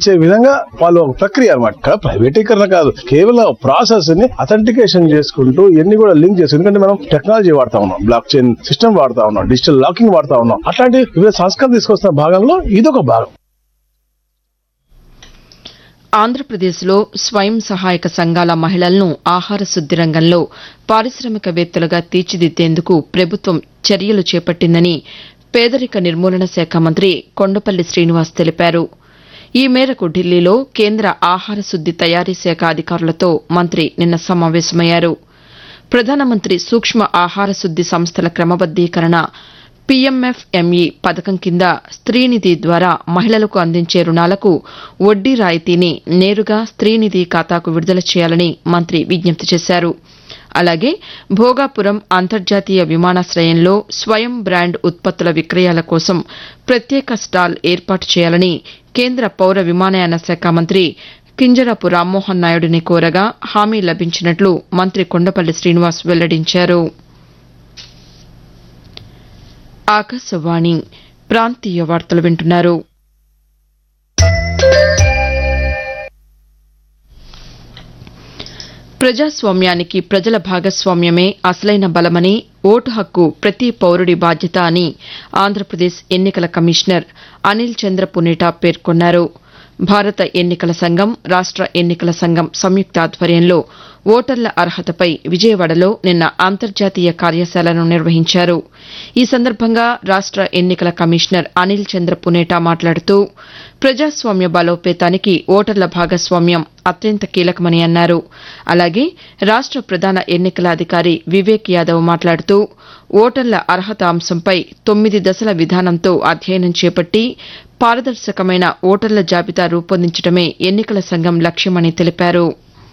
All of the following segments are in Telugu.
ఇచ్చే విధంగా వాళ్ళు ఒక ప్రక్రియ అనమాట ఇక్కడ ప్రైవేటీకరణ కాదు కేవలం ప్రాసెస్ ని అథెంటికేషన్ చేసుకుంటూ ఇవన్నీ కూడా లింక్ చేసి ఎందుకంటే మనం టెక్నాలజీ వాడుతా ఉన్నాం బ్లాక్ చైన్ సిస్టమ్ వాడుతా ఉన్నాం డిజిటల్ లాకింగ్ వాడుతా ఉన్నాం అట్లాంటి వివిధ సంస్కరణ తీసుకొస్తున్న భాగంలో ఇదొక భాగం ఆంధ్రప్రదేశ్లో స్వయం సహాయక సంఘాల మహిళలను ఆహార శుద్ది రంగంలో పారిశ్రామికవేత్తలుగా తీర్చిదిద్దేందుకు ప్రభుత్వం చర్యలు చేపట్టిందని పేదరిక నిర్మూలన శాఖ మంత్రి కొండపల్లి శ్రీనివాస్ తెలిపారు ఈ మేరకు ఢిల్లీలో కేంద్ర ఆహార శుద్ది తయారీ శాఖ అధికారులతో మంత్రి నిన్న సమావేశమయ్యారు ప్రధానమంత్రి సూక్ష్మ ఆహార శుద్ది సంస్థల క్రమబద్దీకరణ పీఎంఎఫ్ఎంఈ పథకం కింద స్త్రీనిధి ద్వారా మహిళలకు అందించే రుణాలకు వడ్డీ రాయితీని నేరుగా స్త్రీనిధి ఖాతాకు విడుదల చేయాలని మంత్రి విజ్ఞప్తి చేశారు అలాగే భోగాపురం అంతర్జాతీయ విమానాశ్రయంలో స్వయం బ్రాండ్ ఉత్పత్తుల విక్రయాల కోసం ప్రత్యేక స్టాల్ ఏర్పాటు చేయాలని కేంద్ర పౌర విమానయాన శాఖ మంత్రి కింజరాపు రామ్మోహన్ నాయుడిని కోరగా హామీ లభించినట్లు మంత్రి కొండపల్లి శ్రీనివాస్ వెల్లడించారు ఆకాశవాణి ప్రాంతీయ వార్తలు వింటున్నారు ప్రజాస్వామ్యానికి ప్రజల భాగస్వామ్యమే అసలైన బలమని ఓటు హక్కు ప్రతి పౌరుడి బాధ్యత అని ఆంధ్రప్రదేశ్ ఎన్నికల కమిషనర్ అనిల్ చంద్ర పునేటా పేర్కొన్నారు భారత ఎన్నికల సంఘం రాష్ట ఎన్నికల సంఘం సంయుక్త ఆధ్వర్యంలో ఓటర్ల అర్హతపై విజయవాడలో నిన్న అంతర్జాతీయ కార్యశాలను నిర్వహించారు ఈ సందర్భంగా రాష్ట ఎన్నికల కమిషనర్ అనిల్ చంద్ర పునేటా మాట్లాడుతూ ప్రజాస్వామ్య బలోపేతానికి ఓటర్ల భాగస్వామ్యం అత్యంత కీలకమని అన్నారు అలాగే రాష్ట ప్రధాన ఎన్నికల అధికారి వివేక్ యాదవ్ మాట్లాడుతూ ఓటర్ల అర్హత అంశంపై తొమ్మిది దశల విధానంతో అధ్యయనం చేపట్టి పారదర్శకమైన ఓటర్ల జాబితా రూపొందించడమే ఎన్నికల సంఘం లక్ష్యమని తెలిపారు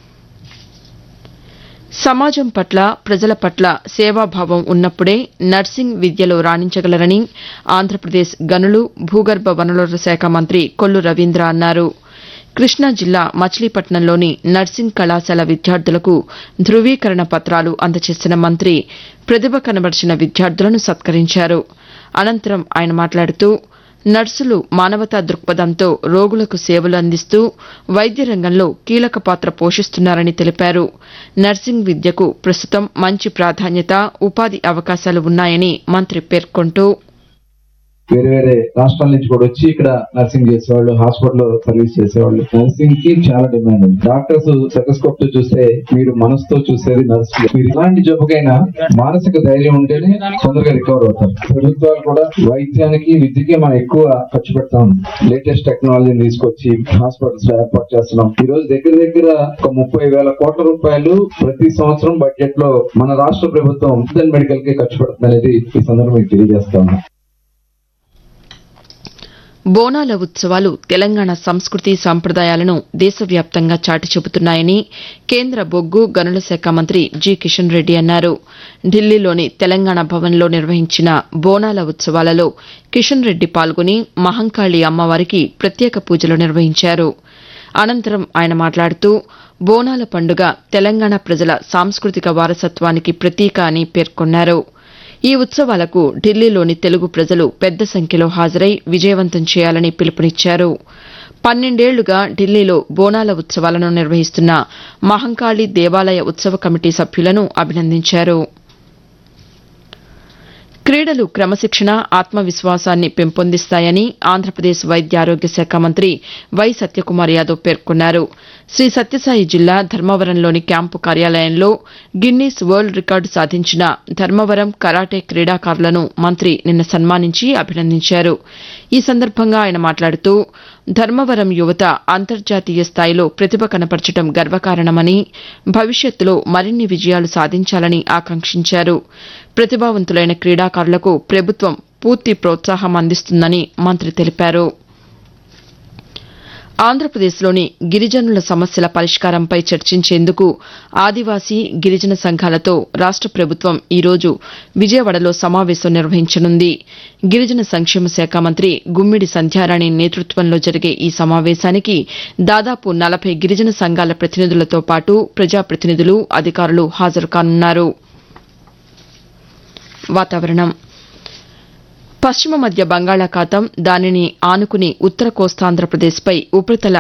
సమాజం పట్ల ప్రజల పట్ల సేవాభావం ఉన్నప్పుడే నర్సింగ్ విద్యలో రాణించగలరని ఆంధ్రప్రదేశ్ గనులు భూగర్భ వనరుల శాఖ మంత్రి కొల్లు రవీంద్ర అన్నారు కృష్ణా జిల్లా మచిలీపట్నంలోని నర్సింగ్ కళాశాల విద్యార్థులకు ధృవీకరణ పత్రాలు అందజేసిన మంత్రి ప్రతిభ కనబర్చిన విద్యార్థులను సత్కరించారు అనంతరం ఆయన మాట్లాడుతూ నర్సులు మానవతా దృక్పథంతో రోగులకు సేవలు అందిస్తూ వైద్య రంగంలో కీలక పాత్ర పోషిస్తున్నారని తెలిపారు నర్సింగ్ విద్యకు ప్రస్తుతం మంచి ప్రాధాన్యత ఉపాధి అవకాశాలు ఉన్నాయని మంత్రి పేర్కొంటూ వేరే వేరే రాష్ట్రాల నుంచి కూడా వచ్చి ఇక్కడ నర్సింగ్ చేసేవాళ్ళు హాస్పిటల్ సర్వీస్ చేసేవాళ్ళు నర్సింగ్ కి చాలా డిమాండ్ ఉంది డాక్టర్స్ సెటస్కోప్ తో చూస్తే మీరు మనసుతో చూసేది నర్స్ మీరు ఇలాంటి జబ్బుకైనా మానసిక ధైర్యం ఉంటేనే తొందరగా రికవర్ అవుతారు ప్రభుత్వాలు కూడా వైద్యానికి విద్యకి మనం ఎక్కువ ఖర్చు పెడతాం లేటెస్ట్ టెక్నాలజీని తీసుకొచ్చి హాస్పిటల్స్ ఏర్పాటు చేస్తున్నాం ఈ రోజు దగ్గర దగ్గర ఒక ముప్పై వేల కోట్ల రూపాయలు ప్రతి సంవత్సరం బడ్జెట్ లో మన రాష్ట్ర ప్రభుత్వం మెడికల్ కి ఖర్చు పెడుతుంది అనేది ఈ సందర్భంగా మీకు తెలియజేస్తాను బోనాల ఉత్సవాలు తెలంగాణ సంస్కృతి సంప్రదాయాలను దేశవ్యాప్తంగా చాటి చెబుతున్నాయని కేంద్ర బొగ్గు గనుల శాఖ మంత్రి జి కిషన్ రెడ్డి అన్నారు ఢిల్లీలోని తెలంగాణ భవన్లో నిర్వహించిన బోనాల ఉత్సవాలలో కిషన్ రెడ్డి పాల్గొని మహంకాళి అమ్మవారికి ప్రత్యేక పూజలు నిర్వహించారు అనంతరం ఆయన మాట్లాడుతూ బోనాల పండుగ తెలంగాణ ప్రజల సాంస్కృతిక వారసత్వానికి ప్రతీక అని పేర్కొన్నారు ఈ ఉత్సవాలకు ఢిల్లీలోని తెలుగు ప్రజలు పెద్ద సంఖ్యలో హాజరై విజయవంతం చేయాలని పిలుపునిచ్చారు పన్నెండేళ్లుగా ఢిల్లీలో బోనాల ఉత్సవాలను నిర్వహిస్తున్న మహంకాళి దేవాలయ ఉత్సవ కమిటీ సభ్యులను అభినందించారు క్రీడలు క్రమశిక్షణ ఆత్మవిశ్వాసాన్ని పెంపొందిస్తాయని ఆంధ్రప్రదేశ్ వైద్య ఆరోగ్య శాఖ మంత్రి వై సత్యకుమార్ యాదవ్ పేర్కొన్నారు శ్రీ సత్యసాయి జిల్లా ధర్మవరంలోని క్యాంపు కార్యాలయంలో గిన్నీస్ వరల్డ్ రికార్డు సాధించిన ధర్మవరం కరాటే క్రీడాకారులను మంత్రి నిన్న సన్మానించి అభినందించారు ఈ సందర్భంగా ఆయన మాట్లాడుతూ ధర్మవరం యువత అంతర్జాతీయ స్థాయిలో ప్రతిభ కనపరచడం గర్వకారణమని భవిష్యత్తులో మరిన్ని విజయాలు సాధించాలని ఆకాంక్షించారు ప్రతిభావంతులైన క్రీడాకారులకు ప్రభుత్వం పూర్తి ప్రోత్సాహం అందిస్తుందని మంత్రి తెలిపారు ఆంధ్రప్రదేశ్లోని గిరిజనుల సమస్యల పరిష్కారంపై చర్చించేందుకు ఆదివాసీ గిరిజన సంఘాలతో రాష్ట ప్రభుత్వం ఈరోజు విజయవాడలో సమావేశం నిర్వహించనుంది గిరిజన సంక్షేమ శాఖ మంత్రి గుమ్మిడి సంధ్యారాణి నేతృత్వంలో జరిగే ఈ సమావేశానికి దాదాపు నలభై గిరిజన సంఘాల ప్రతినిధులతో పాటు ప్రజాప్రతినిధులు అధికారులు హాజరు కానున్నారు వాతావరణం పశ్చిమ మధ్య బంగాళాఖాతం దానిని ఆనుకుని ఉత్తర కోస్తాంధ్రప్రదేశ్పై ఉపరితల